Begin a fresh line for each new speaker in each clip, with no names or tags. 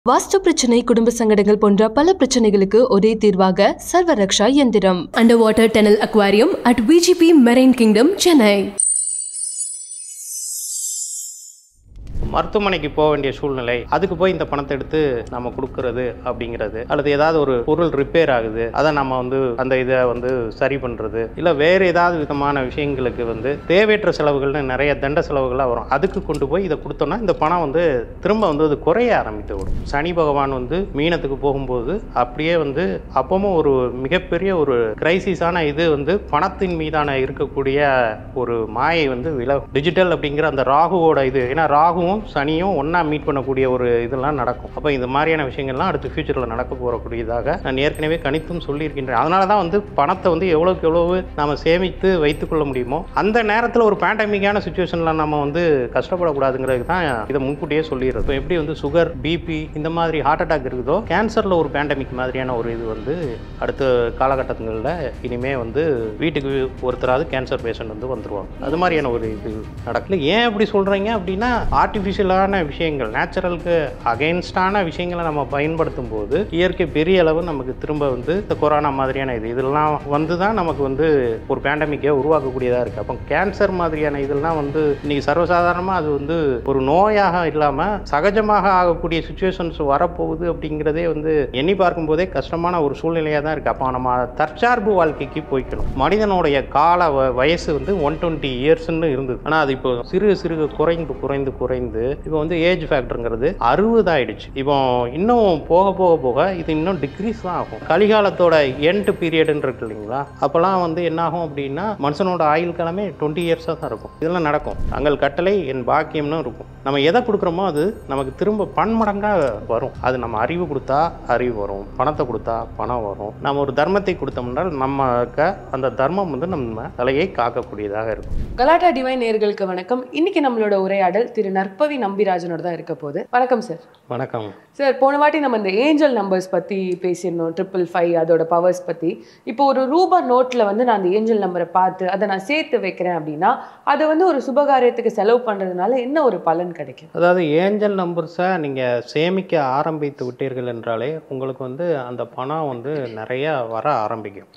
வாஸ்து பிரச்சனை குடும்ப சங்கடங்கள் போன்ற பல பிரச்சனைகளுக்கு ஒரே தீர்வாக சர்வரக்ஷா எந்திரம் under water tunnel aquarium at VGP marine kingdom Chennai
மருத்துவமனைக்கு போக வேண்டிய சூழ்நிலை அதுக்கு போய் இந்த பணத்தை எடுத்து நம்ம கொடுக்கறது அப்படிங்கிறது அல்லது ஏதாவது ஒரு பொருள் ரிப்பேர் ஆகுது அதை நம்ம வந்து அந்த இதை வந்து சரி பண்ணுறது இல்லை வேறு ஏதாவது விதமான விஷயங்களுக்கு வந்து தேவையற்ற செலவுகள்னு நிறைய தண்ட செலவுகளாக வரும் அதுக்கு கொண்டு போய் இதை கொடுத்தோம்னா இந்த பணம் வந்து திரும்ப வந்து அது குறைய ஆரம்பித்து விடும் சனி பகவான் வந்து மீனத்துக்கு போகும்போது அப்படியே வந்து அப்பவும் ஒரு மிகப்பெரிய ஒரு கிரைசிஸான இது வந்து பணத்தின் மீதான இருக்கக்கூடிய ஒரு மாயை வந்து வில டிஜிட்டல் அப்படிங்கிற அந்த ராகுவோட இது ஏன்னா ராகுவும் சனியும் ஒன்றா மீட் பண்ணக்கூடிய ஒரு இதெல்லாம் நடக்கும் அப்போ இந்த மாதிரியான விஷயங்கள்லாம் அடுத்து ஃபியூச்சரில் நடக்க போகக்கூடியதாக நான் ஏற்கனவே கணித்தும் சொல்லியிருக்கின்றேன் அதனால தான் வந்து பணத்தை வந்து எவ்வளோக்கு எவ்வளவு நாம் சேமித்து வைத்துக்கொள்ள முடியுமோ அந்த நேரத்தில் ஒரு பேண்டமிக்கான சுச்சுவேஷனில் நம்ம வந்து கஷ்டப்படக்கூடாதுங்கிறது தான் இதை முன்கூட்டியே சொல்லிடுறது இப்போ எப்படி வந்து சுகர் பிபி இந்த மாதிரி ஹார்ட் அட்டாக் இருக்குதோ கேன்சரில் ஒரு பேண்டமிக் மாதிரியான ஒரு இது வந்து அடுத்த காலகட்டங்களில் இனிமே வந்து வீட்டுக்கு ஒருத்தராவது கேன்சர் பேஷண்ட் வந்து வந்துருவாங்க அது மாதிரியான ஒரு இது நடக்கல ஏன் அப்படி சொல்கிறீங்க அப்படின்னா ஆர்டிஃபிஷியலான விஷயங்கள் நேச்சுரலுக்கு அகெயின்ஸ்டான விஷயங்களை நம்ம பயன்படுத்தும் போது இயற்கை பெரிய அளவு நமக்கு திரும்ப வந்து இந்த கொரோனா மாதிரியான இது இதெல்லாம் வந்து தான் நமக்கு வந்து ஒரு பேண்டமிக்கை உருவாக்கக்கூடியதாக இருக்குது அப்போ கேன்சர் மாதிரியான இதெல்லாம் வந்து இன்னைக்கு சர்வசாதாரணமாக அது வந்து ஒரு நோயாக இல்லாமல் சகஜமாக ஆகக்கூடிய சுச்சுவேஷன்ஸ் வரப்போகுது அப்படிங்கிறதே வந்து எண்ணி பார்க்கும்போதே கஷ்டமான ஒரு சூழ்நிலையாக தான் இருக்குது அப்போ நம்ம தற்சார்பு வாழ்க்கைக்கு போய்க்கணும் மனிதனுடைய கால வ- வயசு வந்து ஒன் டுவெண்ட்டி இயர்ஸ்ன்னு இருந்தது ஆனால் அது இப்போ சிறு சிறு குறைந்து குறைந்து குறைந்து இப்போ வந்து ஏஜ் ஃபேக்டருங்கிறது அறுபது ஆயிடுச்சு இப்போ இன்னும் போக போக போக இது இன்னும் டிக்ரீஸ் தான் ஆகும் கலிகாலத்தோட எண்ட் பீரியட்னு இருக்கு இல்லைங்களா அப்போல்லாம் வந்து என்ன ஆகும் அப்படின்னா மனுஷனோட ஆயுள் காலமே டுவெண்ட்டி இயர்ஸாக தான் இருக்கும் இதெல்லாம் நடக்கும் தங்கள் கட்டளை என் பாக்கியம்னு இருக்கும் நம்ம எதை கொடுக்குறோமோ அது நமக்கு திரும்ப பன்மடங்காக வரும் அது நம்ம அறிவு கொடுத்தா அறிவு வரும் பணத்தை கொடுத்தா பணம் வரும் நம்ம ஒரு தர்மத்தை கொடுத்தோம்னால் நமக்கு அந்த தர்மம் வந்து நம்ம தலையை காக்கக்கூடியதாக இருக்கும்
கலாட்டா டிவைன் நேர்களுக்கு வணக்கம் இன்னைக்கு நம்மளோட உரையாடல் திரு நற்பவி நம்பிராஜனோட தான் இருக்க போகுது வணக்கம் சார்
வணக்கம்
சார் போன வாட்டி நம்ம இந்த ஏஞ்சல் நம்பர்ஸ் பத்தி பேசியிருந்தோம் ட்ரிபிள் ஃபைவ் அதோட பவர்ஸ் பத்தி இப்போ ஒரு ரூபா நோட்ல வந்து நான் அந்த ஏஞ்சல் நம்பரை பார்த்து அதை நான் சேர்த்து வைக்கிறேன் அப்படின்னா அதை வந்து ஒரு சுபகாரியத்துக்கு செலவு பண்றதுனால என்ன ஒரு பலன் கிடைக்கும்
அதாவது ஏஞ்சல் நம்பர்ஸை நீங்கள் சேமிக்க ஆரம்பித்து விட்டீர்கள் என்றாலே உங்களுக்கு வந்து அந்த பணம் வந்து நிறையா வர ஆரம்பிக்கும்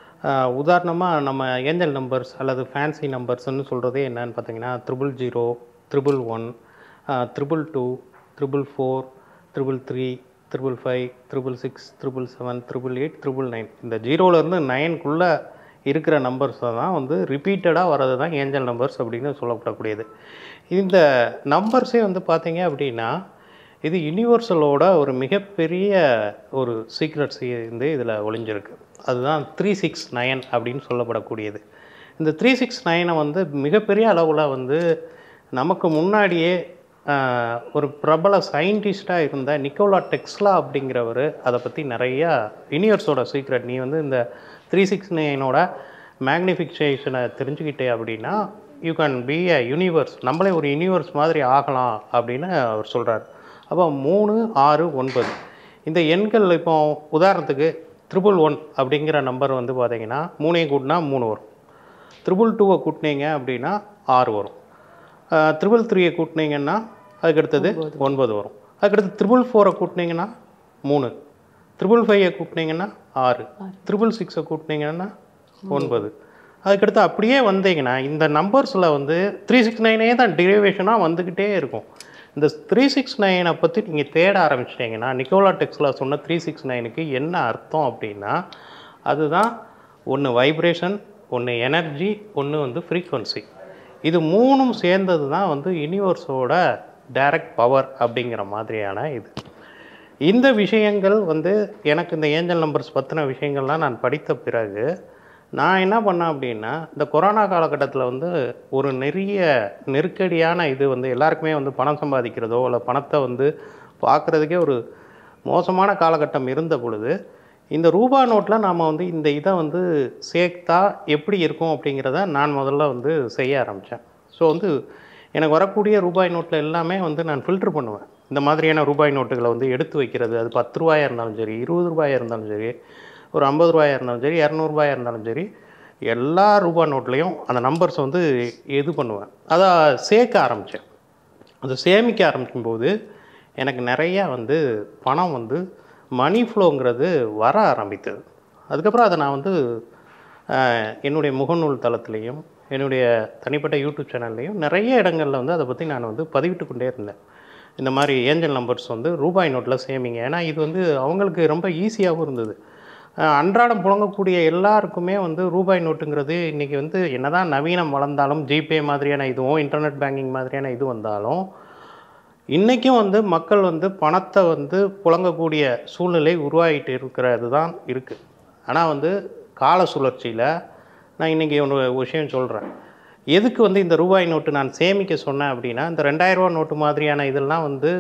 உதாரணமாக நம்ம ஏஞ்சல் நம்பர்ஸ் அல்லது ஃபேன்சி நம்பர்ஸ்னு சொல்கிறதே என்னன்னு பார்த்தீங்கன்னா triple zero triple one triple two triple four triple three triple five triple six triple seven triple eight triple nine இந்த ஜீரோலேருந்து நைன்குள்ளே இருக்கிற நம்பர்ஸை தான் வந்து ரிப்பீட்டடாக வர்றது தான் ஏஞ்சல் நம்பர்ஸ் அப்படின்னு சொல்லப்படக்கூடியது இந்த நம்பர்ஸே வந்து பார்த்தீங்க அப்படின்னா இது யுனிவர்சலோட ஒரு மிகப்பெரிய ஒரு சீக்ரெட்ஸ் வந்து இதில் ஒளிஞ்சிருக்கு அதுதான் த்ரீ சிக்ஸ் நைன் அப்படின்னு சொல்லப்படக்கூடியது இந்த த்ரீ சிக்ஸ் நைனை வந்து மிகப்பெரிய அளவில் வந்து நமக்கு முன்னாடியே ஆஹ், ஒரு பிரபல சயின்டிஸ்டாக இருந்த நிக்கோலா டெக்ஸ்லா அப்படிங்கிறவர் அதை பற்றி நிறையா யூனிவர்ஸோட சீக்ரெட் நீ வந்து இந்த த்ரீ சிக்ஸ் நைனோட மேக்னிஃபிகேஷனை தெரிஞ்சுக்கிட்டே அப்படின்னா you can be a universe நம்மளே ஒரு யூனிவர்ஸ் மாதிரி ஆகலாம் அப்படின்னு அவர் சொல்கிறார் அப்போ மூணு ஆறு ஒன்பது இந்த எண்கள் இப்போ உதாரணத்துக்கு த்ரிபிள் ஒன் அப்படிங்கிற நம்பர் வந்து பார்த்தீங்கன்னா மூணையும் கூட்டினா மூணு வரும் த்ரிபிள் டூவை கூட்டினீங்க அப்படின்னா ஆறு வரும் த்ரிபிள் த்ரீயை கூட்டினீங்கன்னா அதுக்கு அடுத்தது ஒன்பது வரும் அதுக்கடுத்து த்ரிபிள் ஃபோரை கூட்டினீங்கன்னா மூணு த்ரிபிள் ஃபைவை கூட்டினீங்கன்னா ஆறு த்ரிபிள் சிக்ஸை கூட்டினீங்கன்னா ஒன்பது அதுக்கடுத்து அப்படியே வந்தீங்கன்னா இந்த நம்பர்ஸில் வந்து த்ரீ சிக்ஸ் நைனே தான் டெரிவேஷனாக வந்துக்கிட்டே இருக்கும் இந்த த்ரீ சிக்ஸ் நைனை பற்றி நீங்கள் தேட ஆரம்பிச்சிட்டிங்கன்னா நிக்கோலா டெக்ஸில் சொன்ன த்ரீ சிக்ஸ் நைனுக்கு என்ன அர்த்தம் அப்படின்னா அதுதான் ஒன்று வைப்ரேஷன் ஒன்று எனர்ஜி ஒன்று வந்து ஃப்ரீக்வன்சி இது மூணும் சேர்ந்தது தான் வந்து யூனிவர்ஸோட டைரக்ட் பவர் அப்படிங்கிற மாதிரியான இது இந்த விஷயங்கள் வந்து எனக்கு இந்த ஏஞ்சல் நம்பர்ஸ் பற்றின விஷயங்கள்லாம் நான் படித்த பிறகு நான் என்ன பண்ணேன் அப்படின்னா இந்த கொரோனா காலகட்டத்தில் வந்து ஒரு நிறைய நெருக்கடியான இது வந்து எல்லாருக்குமே வந்து பணம் சம்பாதிக்கிறதோ இல்லை பணத்தை வந்து பார்க்குறதுக்கே ஒரு மோசமான காலகட்டம் இருந்த பொழுது இந்த ரூபா நோட்டில் நாம் வந்து இந்த இதை வந்து சேர்த்தா எப்படி இருக்கும் அப்படிங்கிறத நான் முதல்ல வந்து செய்ய ஆரம்பித்தேன் ஸோ வந்து எனக்கு வரக்கூடிய ரூபாய் நோட்டில் எல்லாமே வந்து நான் ஃபில்டர் பண்ணுவேன் இந்த மாதிரியான ரூபாய் நோட்டுகளை வந்து எடுத்து வைக்கிறது அது பத்து ரூபாயாக இருந்தாலும் சரி இருபது ரூபாயாக இருந்தாலும் சரி ஒரு ஐம்பது ரூபாயாக இருந்தாலும் சரி இரநூறுபாயாக இருந்தாலும் சரி எல்லா ரூபா நோட்லேயும் அந்த நம்பர்ஸ் வந்து இது பண்ணுவேன் அதை சேர்க்க ஆரம்பித்தேன் அதை சேமிக்க ஆரம்பிக்கும்போது எனக்கு நிறையா வந்து பணம் வந்து மணி ஃப்ளோங்கிறது வர ஆரம்பித்தது அதுக்கப்புறம் அதை நான் வந்து ஆஹ், என்னுடைய முகநூல் தளத்துலேயும் என்னுடைய தனிப்பட்ட யூடியூப் சேனல்லையும் நிறைய இடங்களில் வந்து அதை பற்றி நான் வந்து பதிவிட்டு கொண்டே இருந்தேன் இந்த மாதிரி ஏஞ்சல் நம்பர்ஸ் வந்து ரூபாய் நோட்டில் சேமிங்க ஏன்னா இது வந்து அவங்களுக்கு ரொம்ப ஈஸியாகவும் இருந்தது அஹ் அன்றாடம் புழங்கக்கூடிய எல்லாருக்குமே வந்து ரூபாய் நோட்டுங்கிறது இன்றைக்கி வந்து என்னதான் நவீனம் வளர்ந்தாலும் ஜிபே மாதிரியான இதுவும் இன்டர்நெட் பேங்கிங் மாதிரியான இது வந்தாலும் இன்றைக்கும் வந்து மக்கள் வந்து பணத்தை வந்து புழங்கக்கூடிய சூழ்நிலை உருவாகிட்டு இருக்கிறது தான் இருக்குது ஆனால் வந்து கால சுழற்சியில் நான் இன்றைக்கி ஒன்று விஷயம் சொல்கிறேன் எதுக்கு வந்து இந்த ரூபாய் நோட்டு நான் சேமிக்க சொன்னேன் அப்படின்னா இந்த ரெண்டாயிரரூவா நோட்டு மாதிரியான இதெல்லாம் வந்து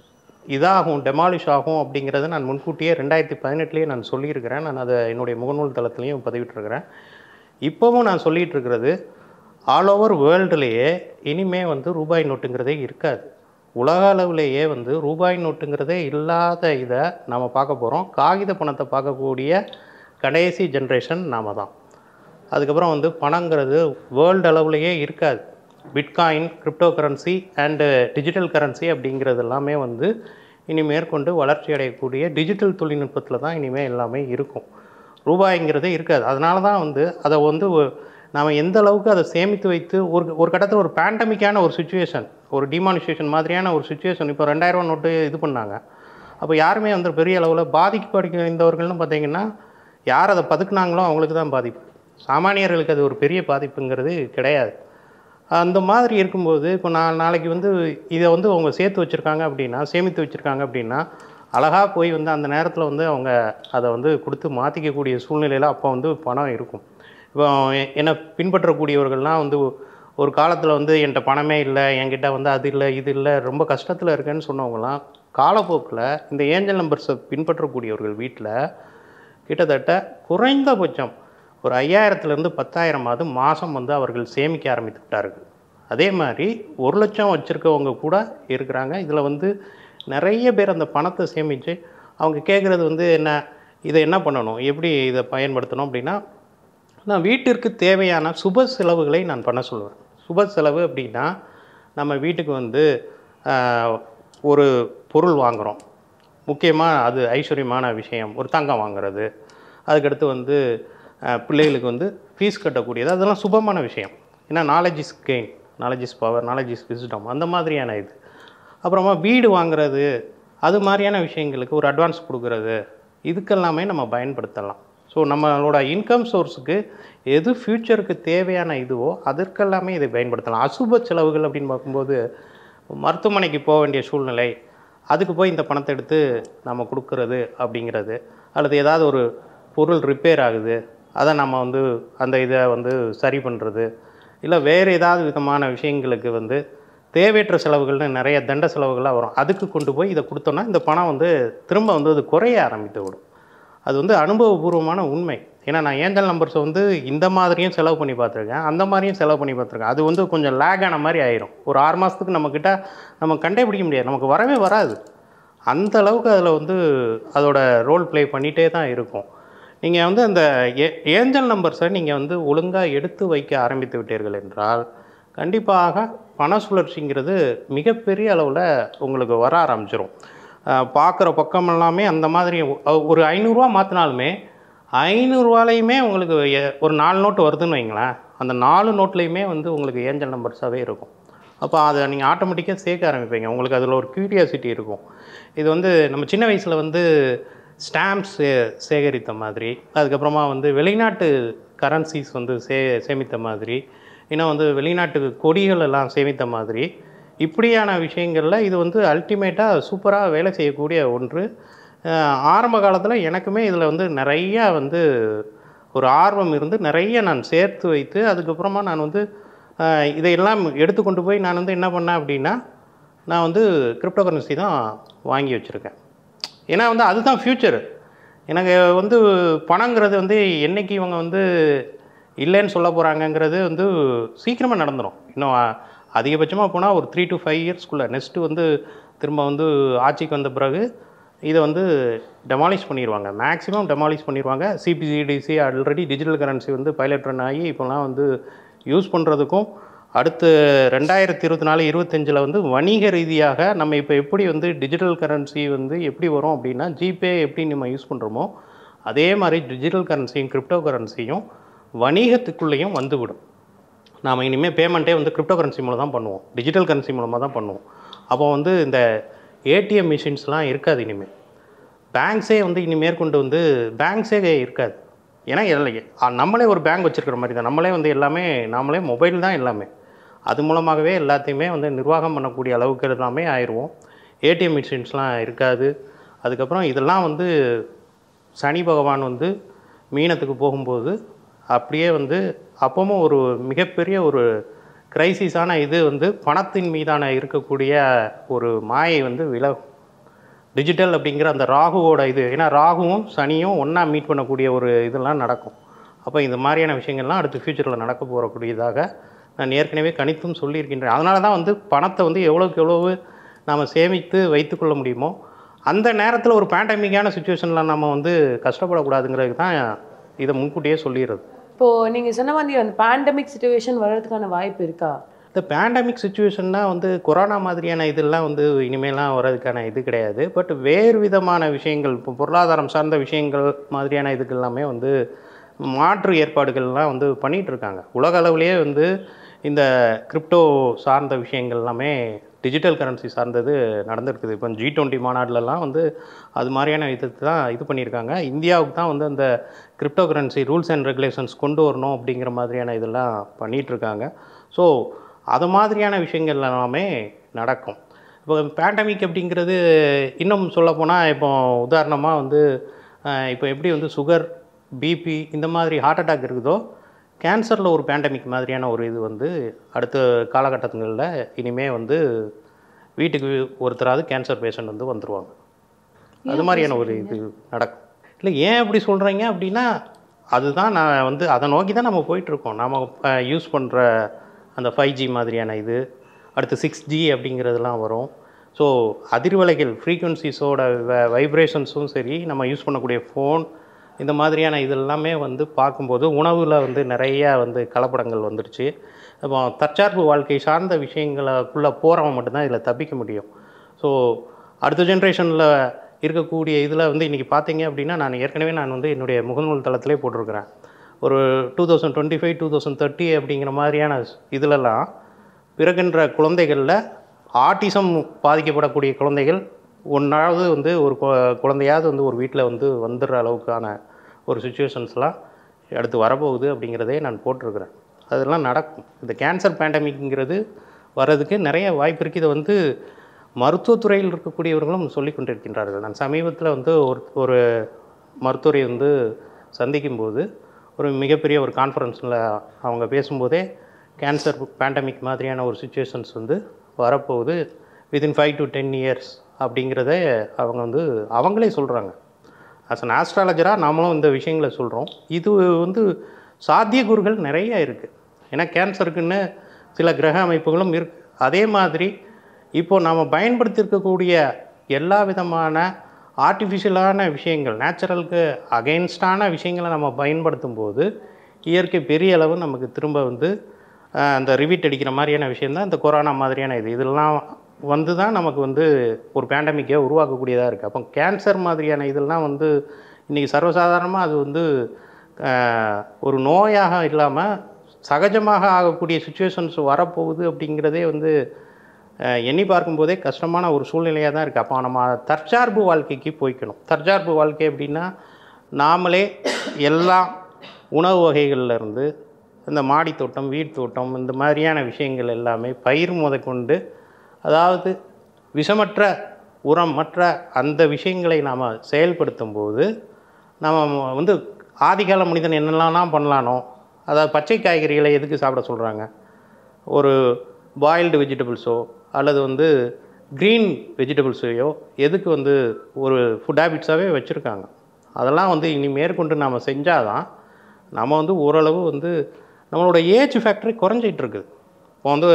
இதாகும் டெமாலிஷ் ஆகும் அப்படிங்கிறத நான் முன்கூட்டியே ரெண்டாயிரத்தி பதினெட்டுலேயே நான் சொல்லியிருக்கிறேன் நான் அதை என்னுடைய முகநூல் தளத்துலையும் பதிவிட்டிருக்கிறேன் இப்போவும் நான் சொல்லிகிட்டு இருக்கிறது ஆல் ஓவர் வேர்ல்டுலேயே இனிமே வந்து ரூபாய் நோட்டுங்கிறதே இருக்காது உலக அளவிலேயே வந்து ரூபாய் நோட்டுங்கிறதே இல்லாத இதை நாம் பார்க்க போகிறோம் காகித பணத்தை பார்க்கக்கூடிய கடைசி ஜென்ரேஷன் நாம தான் அதுக்கப்புறம் வந்து பணங்கிறது வேர்ல்டு அளவுலேயே இருக்காது bitcoin crypto currency and digital currency அப்படிங்கிறது எல்லாமே வந்து இனி மேற்கொண்டு வளர்ச்சி அடையக்கூடிய டிஜிட்டல் தொழில்நுட்பத்தில் தான் இனிமேல் எல்லாமே இருக்கும் ரூபாய்ங்கிறதே இருக்காது அதனால தான் வந்து அதை வந்து நாம் எந்த அளவுக்கு அதை சேமித்து வைத்து ஒரு ஒரு கட்டத்தில் ஒரு பேண்டமிக்கான ஒரு சுச்சுவேஷன் ஒரு டிமானிஸ்ட்ரேஷன் மாதிரியான ஒரு சுச்சுவேஷன் இப்போ ரெண்டாயிரம் நோட்டு இது பண்ணாங்க அப்போ யாருமே வந்து பெரிய அளவில் பாதிக்கப்படுகின்றவர்கள்னு பார்த்தீங்கன்னா யார் அதை பதுக்குனாங்களோ அவங்களுக்கு தான் பாதிப்பு சாமானியர்களுக்கு அது ஒரு பெரிய பாதிப்புங்கிறது கிடையாது அந்த மாதிரி இருக்கும்போது இப்போ நான் நாளைக்கு வந்து இதை வந்து அவங்க சேர்த்து வச்சுருக்காங்க அப்படின்னா சேமித்து வச்சுருக்காங்க அப்படின்னா அழகாக போய் வந்து அந்த நேரத்தில் வந்து அவங்க அதை வந்து கொடுத்து மாற்றிக்கக்கூடிய சூழ்நிலையில் அப்போ வந்து பணம் இருக்கும் இப்போ எ- என்னை பின்பற்றக்கூடியவர்கள்லாம் வந்து ஒரு காலத்தில் வந்து என்கிட்ட பணமே இல்லை என்கிட்ட வந்து அது இல்லை இது இல்லை ரொம்ப கஷ்டத்தில் இருக்கேன்னு சொன்னவங்கலாம் காலப்போக்கில் இந்த ஏஞ்சல் நம்பர்ஸை பின்பற்றக்கூடியவர்கள் வீட்டில் கிட்டத்தட்ட குறைந்தபட்சம் ஒரு ஐயாயிரத்துலேருந்து பத்தாயிரமாவது மாதம் வந்து அவர்கள் சேமிக்க ஆரம்பித்து விட்டார்கள் அதே மாதிரி ஒரு லட்சம் வச்சுருக்கவங்க கூட இருக்கிறாங்க இதில் வந்து நிறைய பேர் அந்த பணத்தை சேமித்து அவங்க கேட்குறது வந்து என்ன இதை என்ன பண்ணணும் எப்படி இதை பயன்படுத்தணும் அப்படின்னா நான் வீட்டிற்கு தேவையான சுப செலவுகளை நான் பண்ண சொல்லுவேன் சுப செலவு அப்படின்னா நம்ம வீட்டுக்கு வந்து ஆஹ், ஒரு பொருள் வாங்குகிறோம் முக்கியமாக அது ஐஸ்வர்யமான விஷயம் ஒரு தங்கம் வாங்குறது அதுக்கடுத்து வந்து ஆஹ், பிள்ளைகளுக்கு வந்து ஃபீஸ் கட்டக்கூடியது அதெல்லாம் சுபமான விஷயம் ஏன்னா knowledge is gain knowledge is power knowledge is wisdom அந்த மாதிரியான இது அப்புறமா வீடு வாங்குறது அது மாதிரியான விஷயங்களுக்கு ஒரு அட்வான்ஸ் கொடுக்கறது இதுக்கெல்லாமே நம்ம பயன்படுத்தலாம் ஸோ நம்மளோட இன்கம் சோர்ஸுக்கு எது ஃப்யூச்சருக்கு தேவையான இதுவோ அதற்கெல்லாமே இதை பயன்படுத்தலாம் அசுப செலவுகள் அப்படின்னு பார்க்கும்போது மருத்துவமனைக்கு போக வேண்டிய சூழ்நிலை அதுக்கு போய் இந்த பணத்தை எடுத்து நம்ம கொடுக்கறது அப்படிங்கிறது அல்லது ஏதாவது ஒரு பொருள் ரிப்பேர் ஆகுது அதை நம்ம வந்து அந்த இதை வந்து சரி பண்ணுறது இல்லை வேறு ஏதாவது விதமான விஷயங்களுக்கு வந்து தேவையற்ற செலவுகள்னு நிறைய தண்ட செலவுகள்லாம் வரும் அதுக்கு கொண்டு போய் இதை கொடுத்தோன்னா இந்த பணம் வந்து திரும்ப வந்து அது குறைய ஆரம்பித்து விடும் அது வந்து அனுபவபூர்வமான உண்மை ஏன்னா நான் ஏஞ்சல் நம்பர்ஸை வந்து இந்த மாதிரியும் செலவு பண்ணி பார்த்துருக்கேன் அந்த மாதிரியும் செலவு பண்ணி பார்த்துருக்கேன் அது வந்து கொஞ்சம் லேக் ஆன மாதிரி ஆயிரும் ஒரு ஆறு மாதத்துக்கு நம்மக்கிட்ட நம்ம கண்டே பிடிக்க முடியாது நமக்கு வரவே வராது அந்த அளவுக்கு அதில் வந்து அதோட ரோல் ப்ளே பண்ணிகிட்டே தான் இருக்கும் நீங்கள் வந்து அந்த ஏ ஏஞ்சல் நம்பர்ஸை நீங்கள் வந்து ஒழுங்காக எடுத்து வைக்க ஆரம்பித்து விட்டீர்கள் என்றால் கண்டிப்பாக பண சுழற்சிங்கிறது மிகப்பெரிய அளவில் உங்களுக்கு வர ஆரம்பிச்சிரும் பார்க்குற பக்கம் எல்லாமே அந்த மாதிரி ஒ- ஒரு ஐநூறுரூவா மாற்றினாலுமே ஐநூறுரூவாலையுமே உங்களுக்கு எ- ஒரு நாலு நோட்டு வருதுன்னு வைங்களேன் அந்த நாலு நோட்லேயுமே வந்து உங்களுக்கு ஏஞ்சல் நம்பர்ஸாகவே இருக்கும் அப்போ அதை நீங்கள் ஆட்டோமேட்டிக்காக சேர்க்க ஆரம்பிப்பீங்க உங்களுக்கு அதில் ஒரு க்யூரியாசிட்டி இருக்கும் இது வந்து நம்ம சின்ன வயசில் வந்து ஸ்டாம்ப்ஸ் சே சேகரித்த மாதிரி அதுக்கப்புறமா வந்து வெளிநாட்டு கரன்சிஸ் வந்து சே சேமித்த மாதிரி இன்னும் வந்து வெளிநாட்டு கொடிகள் எல்லாம் சேமித்த மாதிரி இப்படியான விஷயங்களில் இது வந்து அல்டிமேட்டாக சூப்பராக வேலை செய்யக்கூடிய ஒன்று அஹ் ஆரம்ப காலத்தில் எனக்குமே இதில் வந்து நிறையா வந்து ஒரு ஆர்வம் இருந்து நிறைய நான் சேர்த்து வைத்து அதுக்கப்புறமா நான் வந்து அஹ், இதையெல்லாம் எடுத்துக்கொண்டு போய் நான் வந்து என்ன பண்ணேன் அப்படின்னா நான் வந்து கிரிப்டோ கரன்சி தான் வாங்கி வச்சுருக்கேன் ஏன்னா வந்து அதுதான் ஃப்யூச்சர் எனக்கு வந்து பணங்கிறது வந்து என்னைக்கு இவங்க வந்து இல்லைன்னு சொல்ல போகிறாங்கங்கிறது வந்து சீக்கிரமாக நடந்துடும் இன்னும் அதிகபட்சமாக போனால் ஒரு த்ரீ to ஃபைவ் இயர்ஸ்க்குள்ளே நெக்ஸ்ட்டு வந்து திரும்ப வந்து ஆட்சிக்கு வந்த பிறகு இதை வந்து டெமாலிஷ் பண்ணிடுவாங்க மேக்ஸிமம் டெமாலிஷ் பண்ணிடுவாங்க சிபிசிடிசி ஆல்ரெடி டிஜிட்டல் கரன்சி வந்து பைலட் ரன் ஆகி இப்போலாம் வந்து யூஸ் பண்ணுறதுக்கும் அடுத்து ரெண்டாயிரத்தி இருபத்தி நாலு இருபத்தஞ்சில் வந்து வணிக ரீதியாக நம்ம இப்போ எப்படி வந்து டிஜிட்டல் கரன்சி வந்து எப்படி வரும் அப்படின்னா ஜிபே எப்படி நம்ம யூஸ் பண்ணுறோமோ அதே மாதிரி டிஜிட்டல் கரன்சியும் கிரிப்டோ கரன்சியும் வணிகத்துக்குள்ளேயும் வந்துவிடும் நாம் இனிமேல் பேமெண்ட்டே வந்து கிரிப்டோ கரன்சி மூலம் தான் பண்ணுவோம் டிஜிட்டல் கரன்சி மூலமாக தான் பண்ணுவோம் அப்போ வந்து இந்த ஏடிஎம் மிஷின்ஸ்லாம் இருக்காது இனிமேல் பேங்க்ஸே வந்து இனி மேற்கொண்டு வந்து பேங்க்ஸே இருக்காது ஏன்னா இல்லை நம்மளே ஒரு பேங்க் வச்சுருக்கிற மாதிரி தான் நம்மளே வந்து எல்லாமே நாமளே மொபைல் தான் எல்லாமே அது மூலமாகவே எல்லாத்தையுமே வந்து நிர்வாகம் பண்ணக்கூடிய அளவுக்கு எல்லாமே ஆயிடுவோம் ஏடிஎம் மிஷின்ஸ்லாம் இருக்காது அதுக்கப்புறம் இதெல்லாம் வந்து சனி பகவான் வந்து மீனத்துக்கு போகும்போது அப்படியே வந்து அப்பவும் ஒரு மிகப்பெரிய ஒரு கிரைசிஸான இது வந்து பணத்தின் மீதான இருக்கக்கூடிய ஒரு மாயை வந்து விலகும் டிஜிட்டல் அப்படிங்கிற அந்த ராகுவோட இது ஏன்னா ராகுவும் சனியும் ஒன்றா மீட் பண்ணக்கூடிய ஒரு இதெல்லாம் நடக்கும் அப்போ இந்த மாதிரியான விஷயங்கள்லாம் அடுத்து ஃப்யூச்சரில் நடக்க போகக்கூடியதாக நான் ஏற்கனவே கணித்தும் சொல்லியிருக்கின்றேன் அதனால தான் வந்து பணத்தை வந்து எவ்வளோக்கு எவ்வளவு நாம் சேமித்து வைத்துக்கொள்ள முடியுமோ அந்த நேரத்தில் ஒரு பேண்டமிக்கான சுச்சுவேஷனில் நம்ம வந்து கஷ்டப்படக்கூடாதுங்கிறது தான் இதை முன்கூட்டியே சொல்லிடுறது
இப்போ நீங்க சொன்ன மாதிரி அந்த பேண்டமிக் சுச்சுவேஷன் வர்றதுக்கான வாய்ப்பு இருக்கா
இந்த பேண்டமிக் சுச்சுவேஷன்னா வந்து கொரோனா மாதிரியான இதெல்லாம் வந்து இனிமேலாம் வர்றதுக்கான இது கிடையாது பட் வேறு விதமான விஷயங்கள் இப்போ பொருளாதாரம் சார்ந்த விஷயங்கள் மாதிரியான இதுக்கு எல்லாமே வந்து மாற்று ஏற்பாடுகள்லாம் வந்து பண்ணிகிட்டு இருக்காங்க உலக அளவுலேயே வந்து இந்த கிரிப்டோ சார்ந்த விஷயங்கள் எல்லாமே டிஜிட்டல் கரன்சி சார்ந்தது நடந்திருக்குது இப்போ ஜி டுவெண்ட்டி மாநாடுலலாம் வந்து அது மாதிரியான இது தான் இது பண்ணியிருக்காங்க இந்தியாவுக்கு தான் வந்து அந்த crypto currency rules and regulations கொண்டு வரணும் அப்படிங்கிற மாதிரியான இதெல்லாம் பண்ணிகிட்டு இருக்காங்க ஸோ அது மாதிரியான விஷயங்கள் எல்லாமே நடக்கும் இப்போ பேண்டமிக் அப்படிங்கிறது இன்னும் சொல்லப்போனால் இப்போ உதாரணமாக வந்து அஹ், இப்போ எப்படி வந்து சுகர் பிபி இந்த மாதிரி ஹார்ட் அட்டாக் இருக்குதோ கேன்சரில் ஒரு பேண்டமிக் மாதிரியான ஒரு இது வந்து அடுத்த காலகட்டங்களில் இனிமே வந்து வீட்டுக்கு ஒருத்தராவது கேன்சர் பேஷண்ட் வந்து வந்துருவாங்க அது மாதிரியான ஒரு இது நடக்கும் இல்லை ஏன் அப்படி சொல்கிறீங்க அப்படின்னா அதுதான் நான் வந்து அதை நோக்கி தான் நம்ம போயிட்டுருக்கோம் நாம் யூஸ் பண்ணுற அந்த ஃபைவ் ஜி மாதிரியான இது அடுத்து சிக்ஸ் ஜி அப்படிங்கிறதுலாம் வரும் ஸோ அதிர்வலைகள் ஃப்ரீக்குவன்சிஸோட வைப்ரேஷன்ஸும் சரி நம்ம யூஸ் பண்ணக்கூடிய ஃபோன் இந்த மாதிரியான இது எல்லாமே வந்து பார்க்கும்போது உணவில் வந்து நிறைய வந்து கலப்படங்கள் வந்துடுச்சு இப்போ தற்சார்பு வாழ்க்கை சார்ந்த விஷயங்களுக்குள்ளே போகிறவன் மட்டும்தான் இதில் தப்பிக்க முடியும் ஸோ அடுத்த ஜென்ரேஷனில் இருக்கக்கூடிய இதில் வந்து இன்றைக்கி பார்த்தீங்க அப்படின்னா நான் ஏற்கனவே நான் வந்து என்னுடைய முகநூல் தளத்திலே போட்டிருக்கிறேன் ஒரு two thousand twenty five two thousand thirty அப்படிங்கிற மாதிரியான இதிலெல்லாம் பிறகின்ற குழந்தைகளில் ஆட்டிசம் பாதிக்கப்படக்கூடிய குழந்தைகள் ஒன்றாவது வந்து ஒரு கு- குழந்தையாவது வந்து ஒரு வீட்டில் வந்து வந்துடுற அளவுக்கான ஒரு சுச்சுவேஷன்ஸ்லாம் அடுத்து வரப்போகுது அப்படிங்கிறதே நான் போட்டிருக்கிறேன் அதெல்லாம் நடக்கும் இந்த கேன்சர் பேண்டமிக்ங்கிறது வர்றதுக்கு நிறைய வாய்ப்பு இருக்குது இதை வந்து மருத்துவத்துறையில் இருக்கக்கூடியவர்களும் சொல்லிக் கொண்டிருக்கின்றார்கள் நான் சமீபத்தில் வந்து ஒரு ஒரு மருத்துவரை வந்து சந்திக்கும்போது ஒரு மிகப்பெரிய ஒரு கான்ஃபரன்ஸில் அவங்க பேசும்போதே கேன்சர் பேண்டமிக் மாதிரியான ஒரு சுச்சுவேஷன்ஸ் வந்து வரப்போகுது within five to ten years அப்படிங்கிறத அவங்க வந்து அவங்களே சொல்கிறாங்க அஸ் அன் ஆஸ்ட்ராலஜராக நாமளும் இந்த விஷயங்களை சொல்கிறோம் இது வந்து சாத்தியக்கூறுகள் நிறைய இருக்குது ஏன்னா கேன்சருக்குன்னு சில கிரக அமைப்புகளும் இருக்கு அதே மாதிரி இப்போ நாம் பயன்படுத்தியிருக்கக்கூடிய எல்லா விதமான ஆர்டிஃபிஷியலான விஷயங்கள் நேச்சுரலுக்கு அகெயின்ஸ்டான விஷயங்களை நம்ம பயன்படுத்தும் போது இயற்கை பெரிய அளவு நமக்கு திரும்ப வந்து அஹ், அந்த ரிவீட் அடிக்கிற மாதிரியான விஷயந்தான் இந்த கொரோனா மாதிரியான இது இதெல்லாம் வந்து தான் நமக்கு வந்து ஒரு பேண்டமிக்கை உருவாக்கக்கூடியதாக இருக்குது அப்போ கேன்சர் மாதிரியான இதெல்லாம் வந்து இன்றைக்கி சர்வசாதாரணமாக அது வந்து அஹ், ஒரு நோயாக இல்லாமல் சகஜமாக ஆகக்கூடிய சுச்சுவேஷன்ஸ் வரப்போகுது அப்படிங்கிறதே வந்து அஹ், எண்ணி பார்க்கும்போதே கஷ்டமான ஒரு சூழ்நிலையாக தான் இருக்குது அப்போ நம்ம தற்சார்பு வாழ்க்கைக்கு போய்க்கணும் தற்சார்பு வாழ்க்கை அப்படின்னா நாமளே எல்லா உணவு வகைகள்ல இருந்து இந்த மாடித் தோட்டம் வீட்டு தோட்டம் இந்த மாதிரியான விஷயங்கள் எல்லாமே பயிர் முதற்கொண்டு அதாவது விஷமற்ற உரம் மற்ற அந்த விஷயங்களை நாம் செயல்படுத்தும் போது நம்ம வந்து ஆதிகால மனிதன் என்னெல்லாம் பண்ணலானோ அதாவது பச்சை காய்கறிகளை எதுக்கு சாப்பிட சொல்கிறாங்க ஒரு பாயில்டு வெஜிடபிள்ஸோ அல்லது வந்து க்ரீன் வெஜிடபிள்ஸையோ எதுக்கு வந்து ஒரு ஃபுட் ஹேபிட்ஸாகவே வச்சுருக்காங்க அதெல்லாம் வந்து இனி மேற்கொண்டு நாம் செஞ்சால் தான் நம்ம வந்து ஓரளவு வந்து நம்மளோட ஏஜ் ஃபேக்டரி குறைஞ்சிட்டு இருக்குது இப்போ வந்து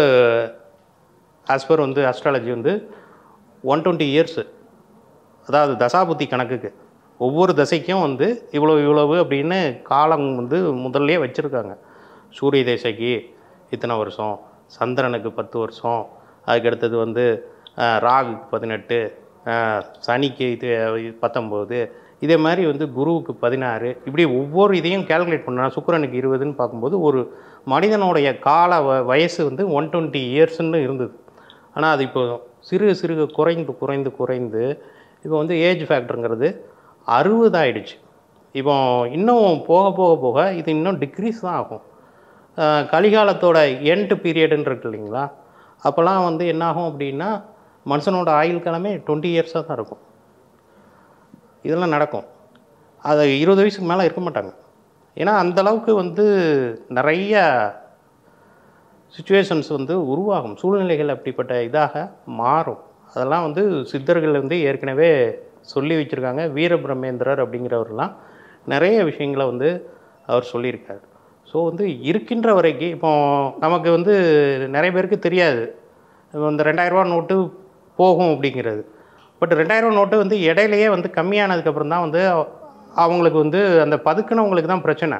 ஆஸ் பர் வந்து அஸ்ட்ராலஜி வந்து ஒன் டுவெண்ட்டி இயர்ஸு அதாவது தசாபுத்தி கணக்குக்கு ஒவ்வொரு தசைக்கும் வந்து இவ்வளோ இவ்வளவு அப்படின்னு காலம் வந்து முதல்லயே வச்சுருக்காங்க சூரிய தசைக்கு இத்தனை வருஷம் சந்திரனுக்கு பத்து வருஷம் அதுக்கு அடுத்தது வந்து அஹ், ராகுக்கு பதினெட்டு அஹ், சனிக்கு இது பத்தொம்போது இதே மாதிரி வந்து குருவுக்கு பதினாறு இப்படி ஒவ்வொரு இதையும் கால்குலேட் பண்ணா சுக்கிரனுக்கு இருபதுன்னு பார்க்கும்போது ஒரு மனிதனுடைய கால வ- வயசு வந்து ஒன் டுவெண்ட்டி இயர்ஸ்ன்னு இருந்தது ஆனால் அது இப்போ சிறுக சிறுக குறைந்து குறைந்து குறைந்து இப்போ வந்து ஏஜ் ஃபேக்டருங்கிறது அறுபது ஆயிடுச்சு இப்போ இன்னும் போக போக போக இது இன்னும் டிக்ரீஸ் தான் ஆகும் அஹ் கலிகாலத்தோட எண்ட் பீரியடுன்னு இருக்கு இல்லைங்களா அப்போல்லாம் வந்து என்னாகும் அப்படின்னா மனுஷனோட ஆயுள் காலமே டுவெண்ட்டி இயர்ஸாக தான் இருக்கும் இதெல்லாம் நடக்கும் அது இருபது வயசுக்கு மேலே இருக்க மாட்டாங்க ஏன்னா அந்த அளவுக்கு வந்து நிறைய சுச்சுவேஷன்ஸ் வந்து உருவாகும் சூழ்நிலைகள் அப்படிப்பட்ட இதாக மாறும் அதெல்லாம் வந்து சித்தர்கள் வந்து ஏற்கனவே சொல்லி வச்சுருக்காங்க வீரபிரமேந்திரர் அப்படிங்கிறவரெல்லாம் நிறைய விஷயங்களை வந்து அவர் சொல்லியிருக்காரு ஸோ வந்து இருக்கின்ற வரைக்கும் இப்போ நமக்கு வந்து நிறைய பேருக்கு தெரியாது இப்போ இந்த ரெண்டாயிரரூவா நோட்டு போகும் அப்படிங்கிறது பட் ரெண்டாயிரரூவா நோட்டு வந்து இடையிலையே வந்து கம்மியானதுக்கப்புறம் தான் வந்து அவங்களுக்கு வந்து அந்த பதுக்குனவங்களுக்கு தான் பிரச்சனை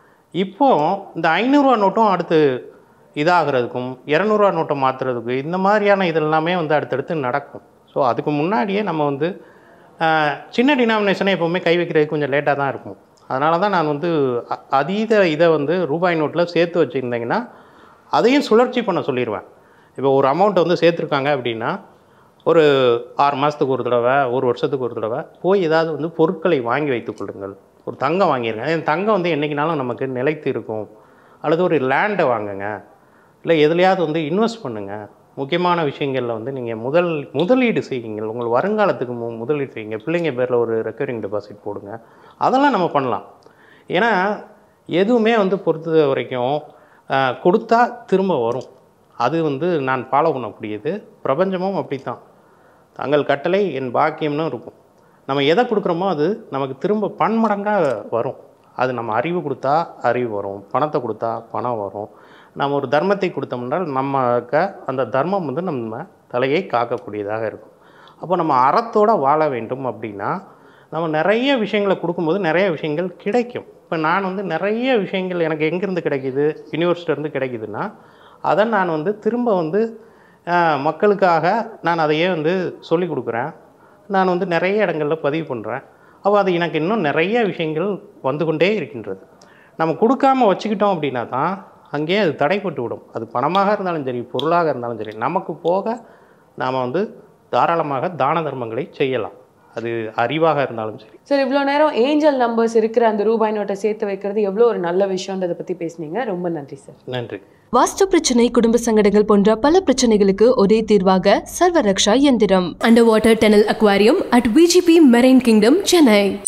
இப்போ இந்த ஐநூறுரூவா நோட்டும் அடுத்து இதாகிறதுக்கும் இரநூறுவா நோட்டை மாற்றுறதுக்கு இந்த மாதிரியான இதெல்லாமே வந்து அடுத்தடுத்து நடக்கும் ஸோ அதுக்கு முன்னாடியே நம்ம வந்து ஆஹ், சின்ன டினாமினேஷனை எப்போவுமே கை வைக்கிறதுக்கு கொஞ்சம் லேட்டாக தான் இருக்கும் அதனால தான் நான் வந்து அ- அதீத இதை வந்து ரூபாய் நோட்டில் சேர்த்து வச்சுருந்தீங்கன்னா அதையும் சுழற்சி பண்ண சொல்லிடுவேன் இப்போ ஒரு அமௌண்ட்டை வந்து சேர்த்துருக்காங்க அப்படின்னா ஒரு ஆறு மாதத்துக்கு ஒரு தடவை ஒரு வருஷத்துக்கு ஒரு தடவை போய் ஏதாவது வந்து பொருட்களை வாங்கி வைத்துக் கொள்ளுங்கள் ஒரு தங்கம் வாங்கிருங்க ஏன் தங்கம் வந்து என்றைக்குனாலும் நமக்கு நிலைத்து இருக்கும் அல்லது ஒரு லேண்டை வாங்குங்க இல்லை எதுலையாவது வந்து இன்வெஸ்ட் பண்ணுங்கள் முக்கியமான விஷயங்களில் வந்து நீங்கள் முதல் முதலீடு செய்யுங்க உங்கள் வருங்காலத்துக்கு மு முதலீடு செய்யுங்க பிள்ளைங்க பேரில் ஒரு ரெக்கரிங் டெபாசிட் போடுங்க அதெல்லாம் நம்ம பண்ணலாம் ஏன்னா எதுவுமே வந்து பொறுத்த வரைக்கும் ஆஹ், கொடுத்தா திரும்ப வரும் அது வந்து நான் ஃபாலோ பண்ணக்கூடியது பிரபஞ்சமும் அப்படி தான் தங்கள் கட்டளை என் பாக்கியம்னு இருக்கும் நம்ம எதை கொடுக்குறோமோ அது நமக்கு திரும்ப பன்மடங்காக வரும் அது நம்ம அறிவு கொடுத்தா அறிவு வரும் பணத்தை கொடுத்தா பணம் வரும் நம்ம ஒரு தர்மத்தை கொடுத்தோம்னால் நமக்கு அந்த தர்மம் வந்து நம்ம தலையை காக்கக்கூடியதாக இருக்கும் அப்போ நம்ம அறத்தோட வாழ வேண்டும் அப்படின்னா நம்ம நிறைய விஷயங்களை கொடுக்கும்போது நிறைய விஷயங்கள் கிடைக்கும் இப்போ நான் வந்து நிறைய விஷயங்கள் எனக்கு எங்கேருந்து கிடைக்குது யூனிவர்சிட்டி இருந்து கிடைக்குதுன்னா அதை நான் வந்து திரும்ப வந்து ஆஹ், மக்களுக்காக நான் அதையே வந்து சொல்லி கொடுக்குறேன் நான் வந்து நிறைய இடங்களில் பதிவு பண்ணுறேன் அப்போ அது எனக்கு இன்னும் நிறைய விஷயங்கள் வந்து கொண்டே இருக்கின்றது நம்ம கொடுக்காம வச்சுக்கிட்டோம் அப்படின்னா தான் அங்கேயே அது தடைப்பட்டு விடும் அது பணமாக இருந்தாலும் சரி பொருளாக இருந்தாலும் சரி நமக்கு போக நாம் வந்து தாராளமாக தான தர்மங்களை செய்யலாம் அது அறிவாக இருந்தாலும் சரி
சார் இவ்வளோ நேரம் ஏஞ்சல் நம்பர்ஸ் இருக்கிற அந்த ரூபாய் நோட்டை சேர்த்து வைக்கிறது எவ்வளோ ஒரு நல்ல விஷயன்றதை பற்றி பேசுனீங்க ரொம்ப நன்றி சார்
நன்றி
வாஸ்து பிரச்சனை குடும்ப சங்கடங்கள் போன்ற பல பிரச்சனைகளுக்கு ஒரே தீர்வாக சர்வரக்ஷா எந்திரம் under water tunnel aquarium at VGP marine kingdom Chennai